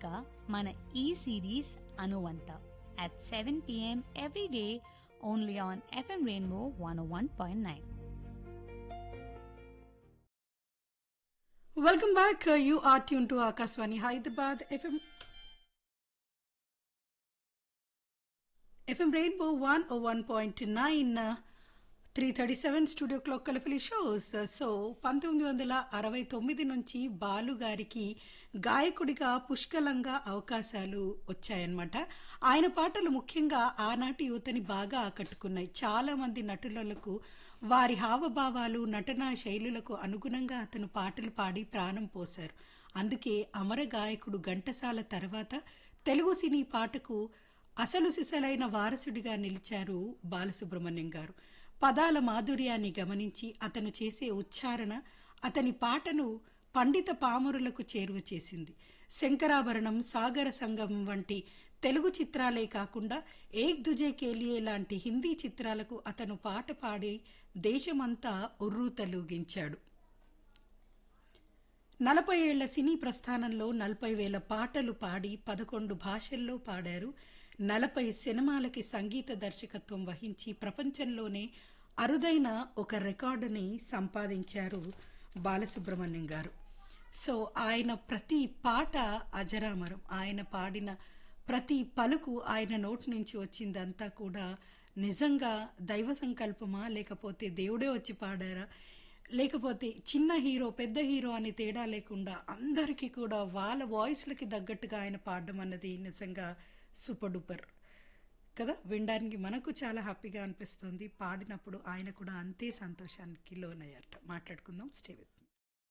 వేదిక మన ఈ సిరీస్ అనువంత at 7 p.m. every day only on FM Rainbow 101.9. Welcome back. Uh, you are tuned to Akaswani Hyderabad FM. FM Rainbow 101.9 three thirty seven studio clock కలిపి shows so పంతొమ్మిది వందల అరవై తొమ్మిది నుంచి బాలు గారికి గాయకుడిగా పుష్కలంగా అవకాశాలు వచ్చాయన్నమాట ఆయన పాటలు ముఖ్యంగా ఆనాటి యువతని బాగా ఆకట్టుకున్నాయి చాలా మంది నటులకు వారి హావభావాలు నటనా శైలులకు అనుగుణంగా అతను పాటలు పాడి ప్రాణం పోశారు అందుకే అమర గాయకుడు ఘంటసాల తర్వాత తెలుగు సినీ పాటకు అసలు సిసలైన వారసుడిగా నిలిచారు బాలసుబ్రహ్మణ్యం గారు పదాల మాధుర్యాన్ని గమనించి అతను చేసే ఉచ్చారణ అతని పాటను పండిత పామరులకు చేరువ చేసింది శంకరాభరణం సాగర సంగమం వంటి తెలుగు చిత్రాలే కాకుండా ఏక్ దుజే కేలియే లాంటి హిందీ చిత్రాలకు అతను పాట పాడి దేశమంతా ఉర్రూతలూగించాడు నలభై ఏళ్ల సినీ ప్రస్థానంలో నలభై వేల పాటలు పాడి పదకొండు భాషల్లో పాడారు నలభై సినిమాలకి సంగీత దర్శకత్వం వహించి ప్రపంచంలోనే అరుదైన ఒక రికార్డుని సంపాదించారు బాలసుబ్రహ్మణ్యం గారు సో ఆయన ప్రతి పాట అజరామరం ఆయన పాడిన ప్రతి పలుకు ఆయన నోటి నుంచి వచ్చిందంతా కూడా నిజంగా దైవ సంకల్పమా లేకపోతే దేవుడే వచ్చి పాడారా లేకపోతే చిన్న హీరో పెద్ద హీరో అని తేడా లేకుండా అందరికీ కూడా వాళ్ళ వాయిస్లకి తగ్గట్టుగా ఆయన పాడడం అన్నది నిజంగా సూపర్ డూపర్ కదా వినడానికి మనకు చాలా హ్యాపీగా అనిపిస్తుంది పాడినప్పుడు ఆయన కూడా అంతే సంతోషానికి లోనయ్యారట మాట్లాడుకుందాం స్టే విత్